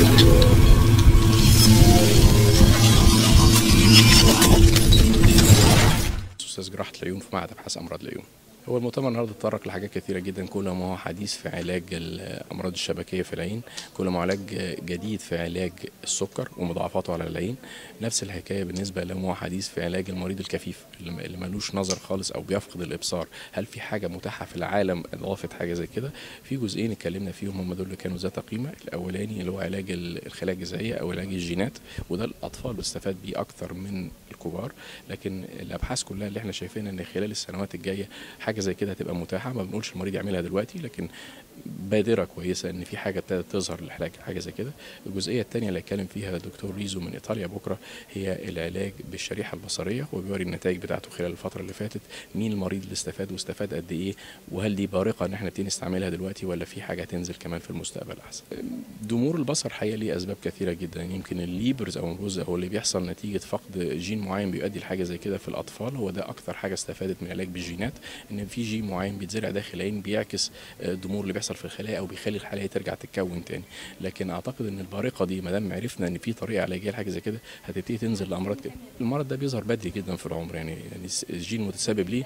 استاذ جراحه العيون في معهد ابحاث امراض العيون هو المؤتمر النهارده تطرق لحاجات كثيره جدا كل ما هو حديث في علاج الامراض الشبكيه في العين كل ما هو علاج جديد في علاج السكر ومضاعفاته على العين نفس الحكايه بالنسبه لما هو حديث في علاج المريض الكفيف اللي ملوش نظر خالص او بيفقد الابصار هل في حاجه متاحه في العالم اضافه حاجه زي كده في جزئين اتكلمنا فيهم هم دول اللي كانوا ذات قيمه الاولاني اللي هو علاج الخلايا الجذعيه او علاج الجينات وده الاطفال بيستفاد بيه اكتر من الكبار لكن الابحاث كلها اللي احنا شايفينها ان خلال السنوات الجايه حاجه زي كده هتبقى متاحه ما بنقولش المريض يعملها دلوقتي لكن بادره كويسه ان في حاجه ابتدت تظهر للعلاج حاجه زي كده الجزئيه الثانيه اللي هيتكلم فيها دكتور ريزو من ايطاليا بكره هي العلاج بالشريحه البصريه وبيوري النتائج بتاعته خلال الفتره اللي فاتت مين المريض اللي استفاد واستفاد قد ايه وهل دي بارقه ان احنا نبتدي نستعملها دلوقتي ولا في حاجه تنزل كمان في المستقبل احسن ضمور البصر حقيقه ليه اسباب كثيره جدا يمكن الليبرز او الجزء او اللي بيحصل نتيجه فقد جين معين بيؤدي لحاجه زي كده في الاطفال هو ده اكثر حاجه استفادت من العلاج بالجينات ان في جين معين بيتزرع داخل العين بيعكس الضمور اللي بيحصل في الخلايا او بيخلي الخلايا ترجع تتكون تاني لكن اعتقد ان البارقه دي ما دام عرفنا ان في طريقه علاجيه لحاجه زي كده هتبتدي تنزل لامراض كده المرض ده بيظهر بدري جدا في العمر يعني يعني الجين متسبب ليه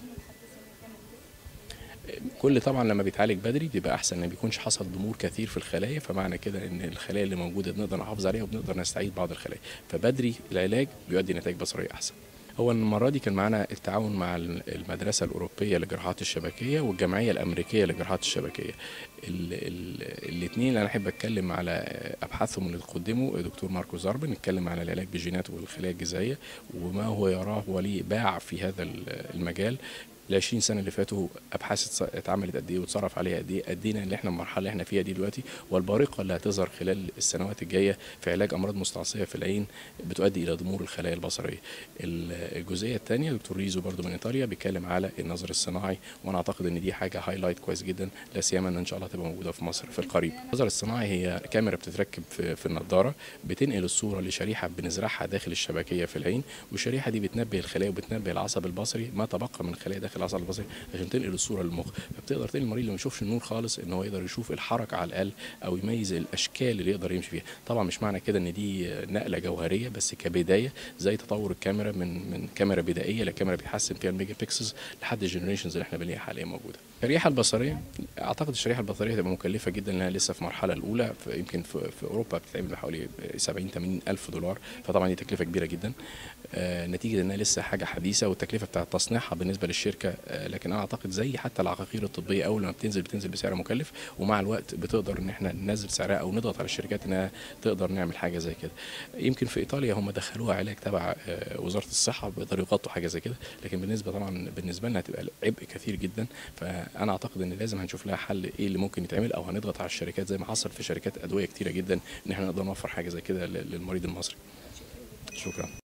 كل طبعا لما بيتعالج بدري بيبقى احسن ما بيكونش حصل ضمور كثير في الخلايا فمعنى كده ان الخلايا اللي موجوده بنقدر نحافظ عليها وبنقدر نستعيد بعض الخلايا فبدري العلاج بيؤدي نتائج بصريه احسن هو المرة دي كان معانا التعاون مع المدرسة الأوروبية للجراحات الشبكية والجمعية الأمريكية للجراحات الشبكية الاثنين اللي أنا أحب أتكلم على أبحاثهم اللي تقدموا دكتور ماركو زاربن اتكلم على العلاج بالجينات والخلايا الجذعية وما هو يراه وليه باع في هذا المجال ال 20 سنه اللي فاتوا ابحاث اتعملت قد ايه واتصرف عليها قد ايه ادينا اللي احنا المرحله اللي احنا فيها دي دلوقتي والبارقه اللي هتظهر خلال السنوات الجايه في علاج امراض مستعصيه في العين بتؤدي الى ضمور الخلايا البصريه. الجزئيه الثانيه دكتور ريزو برضو من ايطاليا بيتكلم على النظر الصناعي وانا اعتقد ان دي حاجه هايلايت كويس جدا لا سيما ان ان شاء الله تبقى موجوده في مصر في القريب. النظر الصناعي هي كاميرا بتتركب في, في النضاره بتنقل الصوره لشريحه بنزرعها داخل الشبكيه في العين والشريحه دي بتنبه الخلايا وبتنبه العصب البصري ما تبقى من الخلايا داخل العصب البصري عشان تنقل الصوره للمخ فبتقدر تنقل المريض اللي ما يشوفش النور خالص ان هو يقدر يشوف الحركه على الاقل او يميز الاشكال اللي يقدر يمشي فيها طبعا مش معنى كده ان دي نقله جوهريه بس كبدايه زي تطور الكاميرا من من كاميرا بدائيه لكاميرا بيحسن فيها الميجا بيكسلز لحد الجنريشنز اللي احنا بنلاقيها حاليا موجوده الشريحه البصريه اعتقد الشريحه البصريه هتبقى مكلفه جدا لانها لسه في المرحله الاولى في يمكن في, في اوروبا بتتعمل بحوالي 70 80 الف دولار فطبعا دي تكلفه كبيره جدا آه نتيجه انها لسه حاجه حديثه والتكلفه بتاعه تصنيعها بالنسبه للشركه آه لكن انا اعتقد زي حتى العقاقير الطبيه اول ما بتنزل بتنزل بسعر مكلف ومع الوقت بتقدر ان احنا ننزل سعرها او نضغط على الشركات انها تقدر نعمل حاجه زي كده يمكن في ايطاليا هم دخلوها علاج تبع آه وزاره الصحه بيقدروا يغطوا حاجه زي كده لكن بالنسبه طبعا بالنسبه لنا هتبقى عبء كثير جدا فانا اعتقد ان لازم هنشوف لها حل ايه اللي ممكن يتعمل او هنضغط على الشركات زي ما حصل في شركات ادويه كتيره جدا ان احنا نقدر نوفر حاجه زي كده للمريض المصري شكرا